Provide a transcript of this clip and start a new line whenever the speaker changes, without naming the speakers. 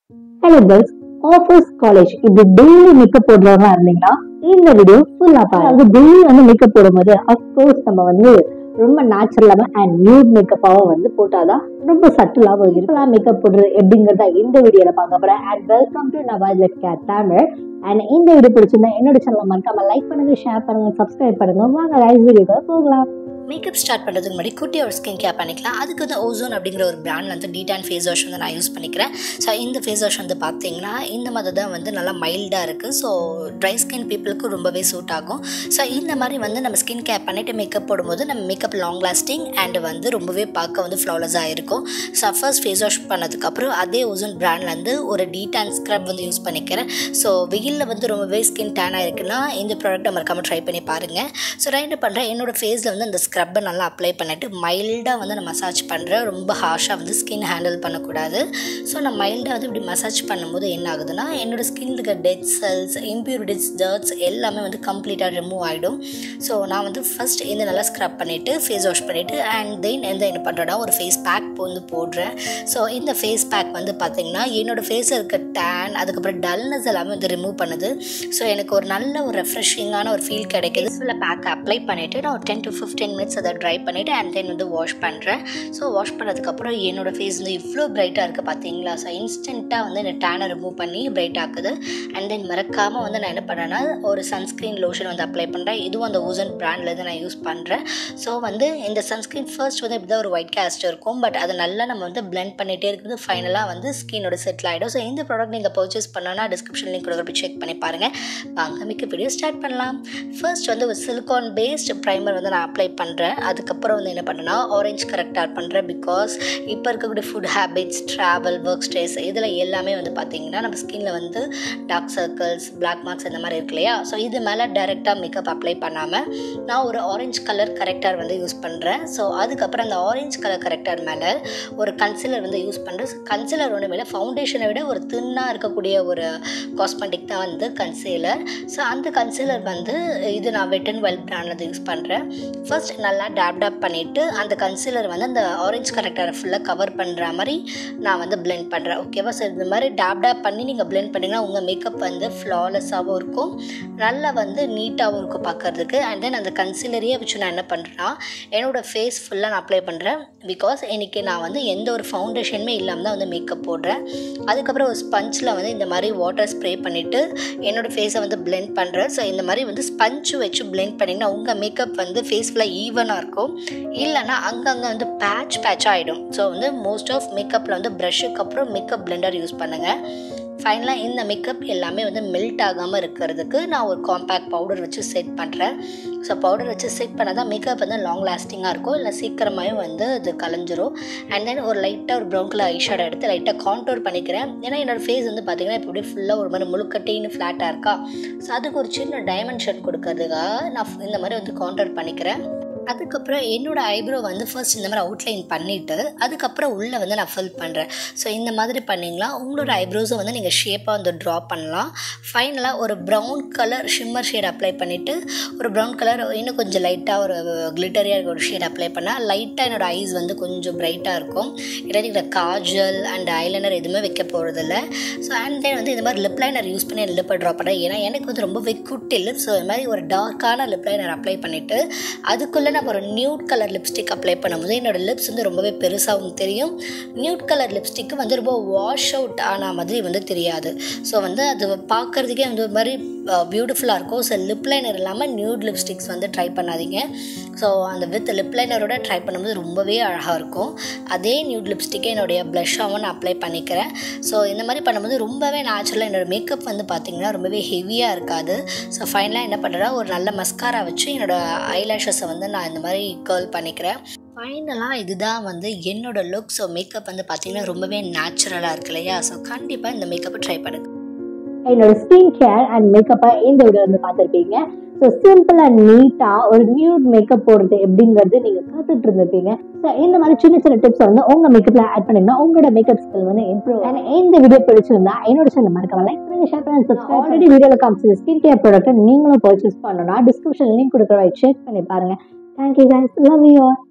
hello girls offers college இப்படி daily makeup போடுறவங்களா இருந்தீங்கன்னா இந்த வீடியோ ஃபுல்லா பாருங்க அது டெய்லி வந்து மேக்கப் போடும்போது அஃப்கோர்ஸ் நம்ம வந்து ரொம்ப நேச்சுரலாக அண்ட் நியூட் மேக்கப்பாகவும் வந்து போட்டாதான் ரொம்ப சட்டிலாகவும் இருக்கலாம் மேக்கப் போடுறது எப்படிங்கிறத இந்த வீடியோல பார்க்க போறேன் and welcome to Nawaz care Tamil and இந்த வீடியோ பிடிச்சிருந்தா என்னோட சேனலை மறக்காம லைக் பண்ணுங்க ஷேர் பண்ணுங்க சப்ஸ்கிரைப் பண்ணுங்க வாங்க லைவ் வீடியோக்கு போகலாம்
மேக்கப் ஸ்டார்ட் பண்ணுறதுக்கு முன்னாடி குட்டி ஒரு ஸ்கின் கேர் பண்ணிக்கலாம் அதுக்கு வந்து ஓசோன் அப்படிங்கிற ஒரு பிராண்ட் வந்து டீடான் ஃபேஸ் வாஷ் வந்து நான் யூஸ் பண்ணிக்கிறேன் ஸோ இந்த ஃபேஸ் வாஷ் வந்து பார்த்தீங்கன்னா இந்த மாதிரி தான் வந்து நல்லா மைல்டாக இருக்குது ஸோ ட்ரை ஸ்கின் பீப்புளுக்கு ரொம்பவே சூட் ஆகும் ஸோ இந்த மாதிரி வந்து நம்ம ஸ்கின் கேர் பண்ணிவிட்டு மேக்கப் போடும்போது நம்ம மேக்கப் லாங் லாஸ்டிங் அண்ட் வந்து ரொம்பவே பார்க்க வந்து ஃப்ளாலஸாக இருக்கும் ஸோ ஃபர்ஸ்ட் ஃபேஸ் வாஷ் பண்ணதுக்கப்புறம் அதே ஓசோன் பிராண்ட்லேருந்து ஒரு டீடான் ஸ்க்ரப் வந்து யூஸ் பண்ணிக்கிறேன் ஸோ வெயிலில் வந்து ரொம்பவே ஸ்கின் டேனாக இருக்குன்னா இந்த ப்ராடக்ட்டை மறக்காமல் ட்ரை பண்ணி பாருங்கள் ஸோ நான் என்ன பண்ணுறேன் என்னோட ஃபேஸில் வந்து அந்த ஸ்க்ரப்பை நல்லா அப்ளை பண்ணிட்டு மைல்டாக வந்து நான் மசாஜ் பண்ணுறேன் ரொம்ப ஹார்ஷாக வந்து ஸ்கின் ஹேண்டில் பண்ணக்கூடாது ஸோ நான் மைல்டாக வந்து இப்படி மசாஜ் பண்ணும்போது என்ன ஆகுதுன்னா என்னோட ஸ்கின் இருக்க டெட் செல்ஸ் இம்ப்யூரிட்டிஸ் டர்ட்ஸ் எல்லாமே வந்து கம்ப்ளீட்டாக ரிமூவ் ஆகிடும் ஸோ நான் வந்து ஃபஸ்ட் இந்த நல்லா ஸ்க்ரப் பண்ணிவிட்டு ஃபேஸ் வாஷ் பண்ணிவிட்டு அண்ட் தென் எந்த என்ன பண்ணுறேன்னா ஒரு ஃபேஸ் பேக் வந்து போடுறேன் ஸோ இந்த ஃபேஸ் பேக் வந்து பார்த்திங்கன்னா என்னோட ஃபேஸில் இருக்க டேன் அதுக்கப்புறம் டல்னஸ் எல்லாமே வந்து ரிமூவ் பண்ணுது ஸோ எனக்கு ஒரு நல்ல ஒரு ரெஃப்ரெஷிங்கான ஒரு ஃபீல் கிடைக்குது ஃபுல்லாக பேக் அப்ளை பண்ணிவிட்டு நான் ஒரு டென் டு ஃபிஃப்டீன் மினிட்ஸ் அதை ட்ரை பண்ணிவிட்டு அண்ட் தென் வந்து வாஷ் பண்ணுறேன் ஸோ வாஷ் பண்ணதுக்கப்புறம் என்னோட ஃபேஸ் வந்து இவ்வளோ பிரைட்டாக இருக்குது பார்த்தீங்களா ஸோ இன்ஸ்டண்ட்டாக வந்து இந்த டேனை ரிமூவ் பண்ணி பிரைட் ஆக்குது அண்ட் தென் மறக்காமல் வந்து நான் என்ன பண்ணேன்னா ஒரு சன்ஸ்க்ரீன் லோஷன் வந்து அப்ளை பண்ணுறேன் இதுவும் அந்த ஓசன் பிராண்ட்லேருந்து நான் யூஸ் பண்ணுறேன் ஸோ வந்து இந்த சன்ஸ்க்ரீன் ஃபர்ஸ்ட் வந்து இப்படி தான் ஒரு ஒயிட் கேஸ்ட் இருக்கும் பட் அதை நல்லா நம்ம வந்து பிளெண்ட் பண்ணிகிட்டே இருக்குது ஃபைனலாக வந்து ஸ்கினோட செட்டில் ஆகிடும் ஸோ இந்த ப்ராடக்ட் நீங்கள் பர்ச்சேஸ் பண்ணோன்னா டிஸ்கிரிப்ஷன் லிங்க் கொடுக்குறப்ப செக் பண்ணி பாருங்கள் வாங்க மிக்க வீடியோ ஸ்டார்ட் பண்ணலாம் ஃபர்ஸ்ட் வந்து ஒரு சிலிகான் பேஸ்ட் ப்ரைமர் வந்து நான் அப்ளை பண்ணுறேன் அதுக்கப்புறம் வந்து என்ன பண்ணேன்னா ஆரஞ்ச் கரெக்டாக பண்ணுறேன் பிகாஸ் இப்போ இருக்கக்கூடிய food habits travel work stress இதில் எல்லாமே வந்து பார்த்திங்கன்னா நம்ம ஸ்கின்ல வந்து டார்க் சர்க்கிள்ஸ் பிளாக் மார்க்ஸ் இந்த மாதிரி இருக்கு இல்லையா ஸோ இது மேலே டைரெக்டாக மேக்கப் அப்ளை பண்ணாமல் நான் ஒரு ஆரஞ்ச் கலர் கரெக்டார் வந்து யூஸ் பண்ணுறேன் ஸோ அதுக்கப்புறம் அந்த ஆரஞ்ச் கலர் கரெக்டார் மேலே ஒரு கன்சிலர் வந்து யூஸ் பண்ணுறேன் கன்சிலர் ஒன்று மேலே ஃபவுண்டேஷனை விட ஒரு தின்னாக இருக்கக்கூடிய ஒரு காஸ்மெட்டிக் தான் வந்து கன்சீலர் ஸோ அந்த கன்சீலர் வந்து இது நான் வெட் அண்ட் வெல் பிராண்டில் யூஸ் பண்ணுறேன் ஃபர்ஸ்ட் நல்லா டேப் டேப் பண்ணிவிட்டு அந்த கன்சீலர் வந்து அந்த ஆரஞ்ச் கரெக்டரை ஃபுல்லாக கவர் பண்ணுற மாதிரி நான் வந்து பிளெண்ட் பண்ணுறேன் ஓகேவா ஸோ இந்த மாதிரி டேப் டேப் பண்ணி நீங்கள் பிளெண்ட் பண்ணிங்கன்னா உங்கள் மேக்கப் வந்து ஃப்ளாலெஸ்ஸாகவும் இருக்கும் நல்லா வந்து நீட்டாகவும் இருக்கும் பார்க்குறதுக்கு அண்ட் தென் அந்த கன்சீலரையே வச்சு நான் என்ன பண்ணுறேன்னா என்னோடய ஃபேஸ் ஃபுல்லாக நான் அப்ளை பண்ணுறேன் பிகாஸ் இன்றைக்கி நான் வந்து எந்த ஒரு ஃபவுண்டேஷனுமே இல்லாமல் தான் வந்து மேக்கப் போடுறேன் அதுக்கப்புறம் ஒரு ஸ்பஞ்சில் வந்து இந்த மாதிரி வாட்டர் ஸ்ப்ரே பண்ணிவிட்டு என்னோடய ஃபேஸை வந்து பிளெண்ட் பண்ணுறேன் ஸோ இந்த மாதிரி வந்து ஸ்பஞ்சு வச்சு பிளெண்ட் பண்ணிங்கன்னா உங்கள் மேக்கப் வந்து ஃபேஸ் ஃபுல்லாக ஈவனாக இருக்கும் இல்லைனா அங்கங்கே வந்து பேட்ச் பேட்ச் ஆகிடும் ஸோ வந்து மோஸ்ட் ஆஃப் மேக்கப்பில் வந்து ப்ரஷ்ஷுக்கு அப்புறம் மேக்கப் பிளெண்டர் யூஸ் பண்ணுங்கள் ஃபைனலாக இந்த மேக்கப் எல்லாமே வந்து மெல்ட் ஆகாமல் இருக்கிறதுக்கு நான் ஒரு காம்பேக்ட் பவுடர் வச்சு செட் பண்ணுறேன் ஸோ பவுடர் வச்சு செட் பண்ணால் தான் மேக்கப் வந்து லாங் லாஸ்டிங்காக இருக்கும் இல்லை சீக்கிரமாகவும் வந்து அது கலைஞ்சிரும் அண்ட் தென் ஒரு லைட்டாக ஒரு ப்ரௌன் கலர் ஐஷேடோ எடுத்து லைட்டாக கான்டோர் பண்ணிக்கிறேன் ஏன்னா என்னோடய ஃபேஸ் வந்து பார்த்திங்கன்னா இப்போ அப்படியே ஃபுல்லாக ஒரு மாதிரி முழுக்கட்டின்னு ஃப்ளாட்டாக இருக்கா ஸோ அதுக்கு ஒரு சின்ன டைமென்ஷன் கொடுக்கறதுக்காக நான் இந்த மாதிரி வந்து கான்டோர் பண்ணிக்கிறேன் அதுக்கப்புறம் என்னோடய ஐப்ரோ வந்து ஃபர்ஸ்ட் இந்த மாதிரி அவுட்லைன் பண்ணிவிட்டு அதுக்கப்புறம் உள்ளே வந்து நான் ஃபில் பண்ணுறேன் ஸோ இந்த மாதிரி பண்ணிங்களா உங்களோட ஐப்ரோஸை வந்து நீங்கள் ஷேப்பாக வந்து ட்ரா பண்ணலாம் ஃபைனலாக ஒரு brown colour shimmer shade apply பண்ணிவிட்டு ஒரு ப்ரௌன் கலர் இன்னும் கொஞ்சம் லைட்டாக ஒரு கிளிட்டரியாக இருக்க ஒரு ஷேட் அப்ளை பண்ணால் லைட்டாக என்னோடய ஐஸ் வந்து கொஞ்சம் ப்ரைட்டாக இருக்கும் இல்லாட்டி இந்த காஜல் அண்ட் ஐலைனர் எதுவுமே வைக்க போகிறதில்ல ஸோ அண்ட் தென் வந்து இந்த மாதிரி லிப் லைனர் யூஸ் பண்ணி லிப்பை ட்ரா பண்ணுறேன் ஏன்னா எனக்கு வந்து ரொம்பவே குட்டி லிப் ஸோ இந்த மாதிரி ஒரு டார்க்கான லிப் லைனர் அப்ளை பண்ணிவிட்டு அதுக்குள்ளே நம்ம ஒரு நியூட் கலர் லிப்ஸ்டிக் அப்ளை பண்ணும்போது என்னோடய லிப்ஸ் வந்து ரொம்பவே பெருசாகவும் தெரியும் நியூட் கலர் லிப்ஸ்டிக்கு வந்து ரொம்ப வாஷ் அவுட் ஆன மாதிரி வந்து தெரியாது ஸோ வந்து அது பார்க்குறதுக்கே வந்து ஒரு மாதிரி பியூட்டிஃபுல்லாக இருக்கும் ஸோ லிப் லைனர் இல்லாமல் நியூட் லிப்ஸ்டிக்ஸ் வந்து ட்ரை பண்ணாதீங்க ஸோ அந்த வித் லிப் லைனரோட ட்ரை பண்ணும்போது ரொம்பவே அழகாக இருக்கும் அதே நியூட் லிப்ஸ்டிக்கே என்னுடைய ப்ளஷ்ஷாகவும் நான் அப்ளை பண்ணிக்கிறேன் ஸோ இந்த மாதிரி பண்ணும்போது ரொம்பவே நேச்சுரலாக என்னோடய மேக்கப் வந்து பார்த்திங்கன்னா ரொம்பவே ஹெவியாக இருக்காது ஸோ ஃபைனலாக என்ன பண்ணுறேன் ஒரு நல்ல மஸ்காரா வச்சு என்னோடய ஐலாஷஸை வந்து நான் இந்த மாதிரி கேர்ள் பண்ணிக்கிறேன் ஃபைனலாக இதுதான் வந்து என்னோட லுக் ஸோ மேக்கப் வந்து பார்த்திங்கன்னா ரொம்பவே நேச்சுரலாக இருக்கு இல்லையா ஸோ கண்டிப்பாக இந்த மேக்கப்பை ட்ரை பண்ணுங்க
என்னோட ஸ்கின் கேர் அண்ட் மேக்கப்பை இந்த வீடியோ வந்து பார்த்துருப்பீங்க ஸோ சிம்பிள் அண்ட் நீட்டாக ஒரு நியூட் மேக்கப் போடுறது எப்படிங்கிறது நீங்கள் பார்த்துட்டு இருந்திருப்பீங்க ஸோ இந்த மாதிரி சின்ன சின்ன டிப்ஸ் வந்து உங்கள் மேக்கப்பில் ஆட் பண்ணிங்கன்னா உங்களோட மேக்கப் ஸ்கில் வந்து இம்ப்ரூவ் அண்ட் இந்த வீடியோ பிடிச்சிருந்தா என்னோட சேனல் மறக்காம லைக் பண்ணுங்க ஷேர் பண்ணுங்க சப்ஸ்கிரைப் ஆல்ரெடி வீடியோவில் காமிச்சது ஸ்கின் கேர் ப்ராடக்ட்டை நீங்களும் பர்ச்சேஸ் பண்ணணும்னா டிஸ்கிரிப்ஷன் லிங்க் கொடுக்குற செக் பண்ணி பாருங்க thank you guys love you all